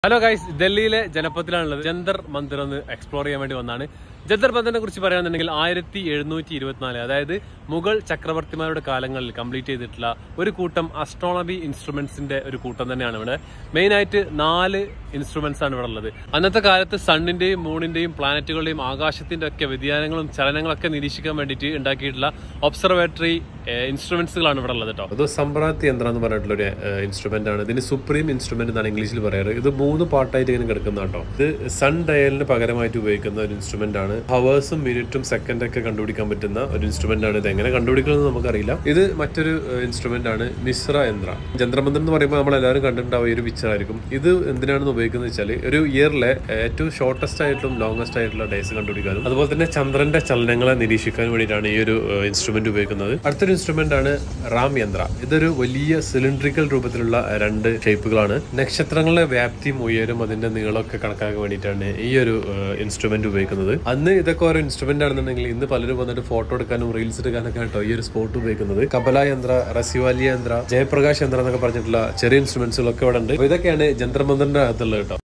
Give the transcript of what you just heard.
hello guys ഡൽഹിയിലെ ജനപഥത്തിലാണുള്ളത് ജന്തർ മന്ദിർ ഒന്ന് explore ചെയ്യാൻ വേണ്ടി വന്നാണ് ജന്തർ മന്ദിറിനെ കുറിച്ച് പറയുകയാണെന്നുണ്ടെങ്കിൽ ആയിരത്തി എഴുന്നൂറ്റി ഇരുപത്തിനാല് അതായത് മുഗൾ ചക്രവർത്തിമാരുടെ കാലങ്ങളിൽ കംപ്ലീറ്റ് ചെയ്തിട്ടുള്ള ഒരു കൂട്ടം അസ്ട്രോണമി ഇൻസ്ട്രുമെന്റ്സിന്റെ ഒരു കൂട്ടം തന്നെയാണ് ഇവിടെ മെയിൻ ആയിട്ട് നാല് ഇൻസ്ട്രുമെന്റ്സ് ആണ് ഇവിടെ ഉള്ളത് അന്നത്തെ കാലത്ത് സണ്ണിന്റെയും മൂണിന്റെയും പ്ലാനറ്റുകളുടെയും ആകാശത്തിന്റെ ഒക്കെ വ്യതിയാനങ്ങളും ചലനങ്ങളൊക്കെ നിരീക്ഷിക്കാൻ വേണ്ടിയിട്ട് ഉണ്ടാക്കിയിട്ടുള്ള ഒബ്സർവേറ്ററി ഇൻസ്ട്രുമെന്റ്സുകളാണ് ഇവിടെ ഉള്ളത് കേട്ടോ അത് സമ്പ്രാന്തി യന്ത്രം എന്ന് പറഞ്ഞിട്ടുള്ള ഒരു ഇൻസ്ട്രുമെന്റ് ആണ് ഇതിന് സുപ്രീം ഇൻസ്ട്രുമെന്റ് എന്നാണ് ഇംഗ്ലീഷിൽ പറയാറ് ഇത് മൂന്ന് പാർട്ടായിട്ട് ഇങ്ങനെ കിടക്കുന്ന കേട്ടോ ഇത് സൺ ഡയലിന് പകരമായിട്ട് ഉപയോഗിക്കുന്ന ഒരു ഇൻസ്ട്രുമെന്റ് ആണ് ഹവേഴ്സും മിനിറ്റും സെക്കൻഡ് ഒക്കെ കണ്ടുപിടിക്കാൻ പറ്റുന്ന ഒരു ഇൻസ്ട്രുമെന്റ് ആണ് ഇത് എങ്ങനെ കണ്ടുപിടിക്കുന്നത് നമുക്കറിയില്ല ഇത് മറ്റൊരു ഇൻസ്ട്രുമെന്റ് ആണ് മിശ്ര യന്ത്ര ജന്ത്രമന്ത്രം എന്ന് പറയുമ്പോൾ നമ്മൾ എല്ലാവരും കണ്ടിട്ടുണ്ടാവും ഈ ഒരു പിക്ചർ ആയിരിക്കും ഇത് എന്തിനാണെന്ന് ഉപയോഗിക്കുന്നത് വെച്ചാൽ ഒരു ഇയറിലെ ഏറ്റവും ഷോർട്ടസ്റ്റ് ആയിട്ടും ലോങ്സ്റ്റ് ആയിട്ടുള്ള ഡേയ്സ് കണ്ടുപിടിക്കാനും അതുപോലെ തന്നെ ചന്ദ്രന്റെ ചലനങ്ങളെ നിരീക്ഷിക്കാനും വേണ്ടിയിട്ടാണ് ഈ ഒരു ഇൻസ്ട്രുമെന്റ് ഉപയോഗിക്കുന്നത് അടുത്തൊരു ഇൻസ്ട്രുമെന്റ് ആണ് റാം യന്ത്ര ഇതൊരു വലിയ സിലിണ്ട്രിക്കൽ രൂപത്തിലുള്ള രണ്ട് ഷേപ്പുകളാണ് നക്ഷത്രങ്ങളുടെ വ്യാപ്തിയും ഉയരും അതിന്റെ നീളമൊക്കെ കണക്കാക്കാൻ വേണ്ടിയിട്ടാണ് ഈ ഒരു ഇൻസ്ട്രുമെന്റ് ഉപയോഗിക്കുന്നത് അന്ന് ഇതൊക്കെ ഓരോ ഇൻസ്ട്രുമെന്റ് ആണെന്നുണ്ടെങ്കിൽ ഇന്ന് പലരും വന്നിട്ട് ഫോട്ടോ എടുക്കാനും റീൽസ് എടുക്കാനൊക്കെ കേട്ടോ ഈ ഒരു സ്പോട്ട് ഉപയോഗിക്കുന്നത് കപല യന്ത്ര റസിവാലി യന്ത്ര ജയപ്രകാശ് യന്ത്ര എന്നൊക്കെ പറഞ്ഞിട്ടുള്ള ചെറിയ ഇൻസ്ട്രുമെന്റ്സുകളൊക്കെ ഇവിടെ ഉണ്ട് അപ്പൊ ഇതൊക്കെയാണ് ജന്ത്രമന്ത്രന്റെ അകത്തുള്ളത് കേട്ടോ